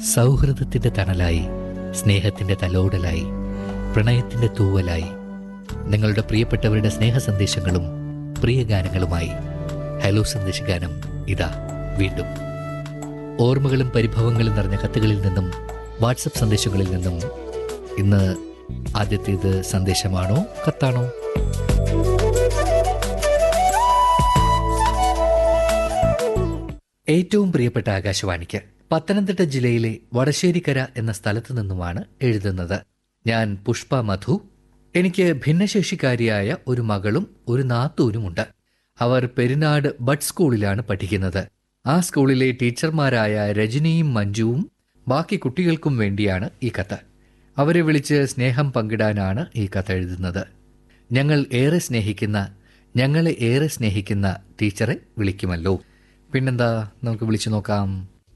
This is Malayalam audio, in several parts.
സൗഹൃദത്തിന്റെ തണലായി സ്നേഹത്തിന്റെ തലോടലായി പ്രണയത്തിന്റെ തൂവലായി നിങ്ങളുടെ പ്രിയപ്പെട്ടവരുടെ സ്നേഹ സന്ദേശങ്ങളും പ്രിയ ഗാനങ്ങളുമായി ഹലോ സന്ദേശഗാനം ഇതാ വീണ്ടും ഓർമ്മകളും പരിഭവങ്ങളും നിറഞ്ഞ കത്തുകളിൽ നിന്നും വാട്സപ്പ് സന്ദേശങ്ങളിൽ നിന്നും ഇന്ന് ആദ്യത്തേത് സന്ദേശമാണോ കത്താണോ ഏറ്റവും പ്രിയപ്പെട്ട ആകാശവാണിക്ക് പത്തനംതിട്ട ജില്ലയിലെ വടശ്ശേരിക്കര എന്ന സ്ഥലത്തു നിന്നുമാണ് എഴുതുന്നത് ഞാൻ പുഷ്പ മധു എനിക്ക് ഭിന്നശേഷിക്കാരിയായ ഒരു മകളും ഒരു നാത്തൂനുമുണ്ട് അവർ പെരിനാട് ബഡ് സ്കൂളിലാണ് പഠിക്കുന്നത് ആ സ്കൂളിലെ ടീച്ചർമാരായ രജനിയും മഞ്ജുവും ബാക്കി കുട്ടികൾക്കും വേണ്ടിയാണ് ഈ കത്ത് അവരെ വിളിച്ച് സ്നേഹം പങ്കിടാനാണ് ഈ കത്ത് എഴുതുന്നത് ഞങ്ങൾ ഏറെ സ്നേഹിക്കുന്ന ഞങ്ങളെ ഏറെ സ്നേഹിക്കുന്ന ടീച്ചറെ വിളിക്കുമല്ലോ പിന്നെന്താ നമുക്ക് വിളിച്ചു നോക്കാം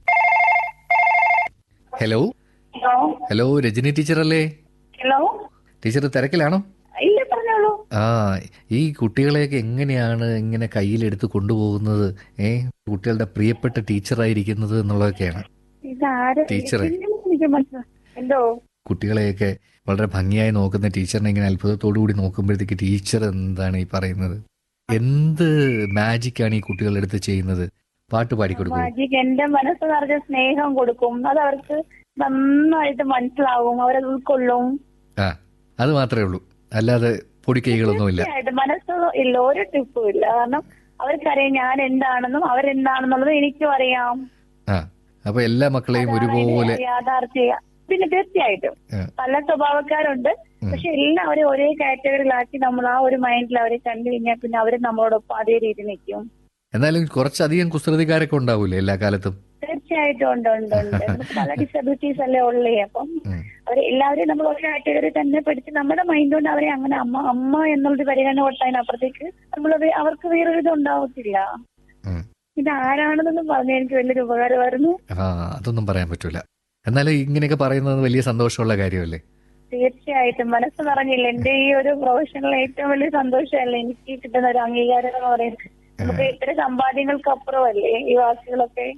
hello hello hello Rajani teacher അല്ലേ ഹലോ ടീച്ചർ തിരക്കിലാണോ ഇല്ല പറഞ്ഞോളൂ ആ ഈ കുട്ടികളെയൊക്കെ എങ്ങനെയാണ് ഇങ്ങനെ കയ്യിലെടുത്ത് കൊണ്ടുപോകുന്നത് ഏ കുട്ടികളുടെ പ്രിയപ്പെട്ട ടീച്ചറായിരിക്കുന്നത് എന്നുള്ളതൊക്കെയാണ് ഇതാര് ടീച്ചറെ. എനിക്ക് മനസ്സിലായി എന്തോ കുട്ടികളെയൊക്കെ വളരെ ഭംഗിയായി നോക്കുന്ന ടീച്ചറിനെ ഇങ്ങനെ അത്ഭുതത്തോടു കൂടി നോക്കുമ്പോഴത്തേക്ക് ടീച്ചർ എന്താണ് ഈ പറയുന്നത് എന്ത് മാജിക്കാണ് ഈ കുട്ടികളെടുത്ത് ചെയ്യുന്നത് പാട്ട് പാടിക്കൊടുക്കും മാജിക് എന്റെ മനസ്സ് നിറഞ്ഞ സ്നേഹം കൊടുക്കും അത് അവർക്ക് നന്നായിട്ട് മനസ്സിലാവും അവരത് ഉൾക്കൊള്ളും ആ അത് മാത്രമേ ഉള്ളൂ അല്ലാതെ പൊടിക്കൈകളൊന്നുമില്ല തീർച്ചയായിട്ടും മനസ്സ് ഇല്ല ഒരു ടിപ്പും ഇല്ല കാരണം അവർക്കറിയാം ഞാൻ എന്താണെന്നും അവരെന്താണെന്നുള്ളത് എനിക്കും അറിയാം ആ അപ്പൊ എല്ലാ മക്കളെയും അതാണ് ഒരുപോലെ അതിന്റെ യാഥാർത്ഥ്യ പിന്നെ തീർച്ചയായിട്ടും ആ. പല സ്വഭാവക്കാരുണ്ട് ഉം. പക്ഷെ എല്ലാവരും ഒരേ കാറ്റഗറിയിലാക്കി നമ്മൾ ആ ഒരു മൈൻഡിൽ അവരെ കണ്ടു കഴിഞ്ഞാൽ പിന്നെ അവർ നമ്മളോടൊപ്പം അതേ രീതി നിൽക്കും എന്നാലും കുറച്ചധികം കുസൃതിക്കാരൊക്കെ ഉണ്ടാവൂലേ എല്ലാ കാലത്തും തീർച്ചയായിട്ടും ഉണ്ട് ഉണ്ട് ഉണ്ട് നമുക്ക് പല ഡിസബിലിറ്റീസ് അല്ലേ ഉള്ളേ അപ്പം ഉം. അവരെ എല്ലാവരെയും നമ്മൾ ഒരു കാറ്റഗറി തന്നെ പഠിച്ച് നമ്മുടെ മൈൻഡ് കൊണ്ട് അവരെ അങ്ങനെ അമ്മ അമ്മ എന്നുള്ളൊരു പരിഗണന കൊടുത്തതിനപ്പുറത്തേക്ക് നമ്മൾ അവർക്ക് വേറൊരു ഇത് ഉണ്ടാവത്തില്ല ഉം. ഇത് ആരാണെന്നൊന്നും പറഞ്ഞ എനിക്ക് വലിയൊരു ഉപകാരമായിരുന്നു ആ അതൊന്നും പറയാൻ പറ്റൂല എന്നാലും ഇങ്ങനെയൊക്കെ പറയുന്നത് വലിയ സന്തോഷമുള്ള കാര്യമല്ലേ തീർച്ചയായിട്ടും മനസ്സ് പറഞ്ഞില്ല എന്റെ ഈ ഒരു പ്രൊഫഷണൽ ഏറ്റവും വലിയ സന്തോഷമല്ലേ എനിക്ക് കിട്ടുന്ന ഒരു അംഗീകാരം എന്ന് പറയുന്നത് നമുക്ക് ഇത്ര സമ്പാദ്യങ്ങൾക്ക് അപ്പുറമല്ലേ ഈ വാക്കുകളൊക്കെ